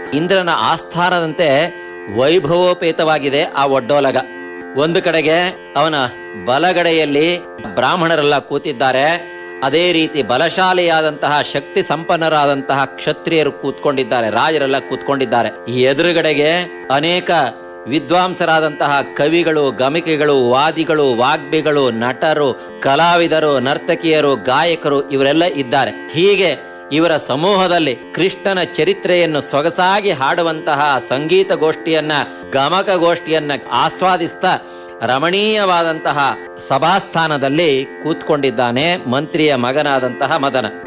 ಇಂದ್ರನ ಆಸ್ಥಾನದಂತೆ ವೈಭವೋಪೇತವಾಗಿದೆ ಆ ಒಡ್ಡೋಲಗ ಒಂದು ಕಡೆಗೆ ಅವನ ಬಲಗಡೆಯಲ್ಲಿ ಬ್ರಾಹ್ಮಣರೆಲ್ಲ ಕೂತಿದ್ದಾರೆ ಅದೇ ರೀತಿ ಬಲಶಾಲಿಯಾದಂತಹ ಶಕ್ತಿ ಸಂಪನ್ನರಾದಂತಹ ಕ್ಷತ್ರಿಯರು ಕೂತ್ಕೊಂಡಿದ್ದಾರೆ ರಾಜರೆಲ್ಲ ಕೂತ್ಕೊಂಡಿದ್ದಾರೆ ಈ ಎದುರುಗಡೆಗೆ ಅನೇಕ ವಿದ್ವಾಂಸರಾದಂತಹ ಕವಿಗಳು ಗಮಿಕೆಗಳು ವಾದಿಗಳು ವಾಗ್ಮಿಗಳು ನಟರು ಕಲಾವಿದರು ನರ್ತಕಿಯರು ಗಾಯಕರು ಇವರೆಲ್ಲ ಇದ್ದಾರೆ ಹೀಗೆ ಇವರ ಸಮೂಹದಲ್ಲಿ ಕೃಷ್ಣನ ಚರಿತ್ರೆಯನ್ನು ಸೊಗಸಾಗಿ ಹಾಡುವಂತಹ ಸಂಗೀತ ಗೋಷ್ಠಿಯನ್ನ ಗಮಕ ಗೋಷ್ಠಿಯನ್ನ ಆಸ್ವಾದಿಸ್ತಾ ರಮಣೀಯವಾದಂತಹ ಸಭಾಸ್ಥಾನದಲ್ಲಿ ಕೂತ್ಕೊಂಡಿದ್ದಾನೆ ಮಂತ್ರಿಯ ಮಗನಾದಂತಹ ಮದನ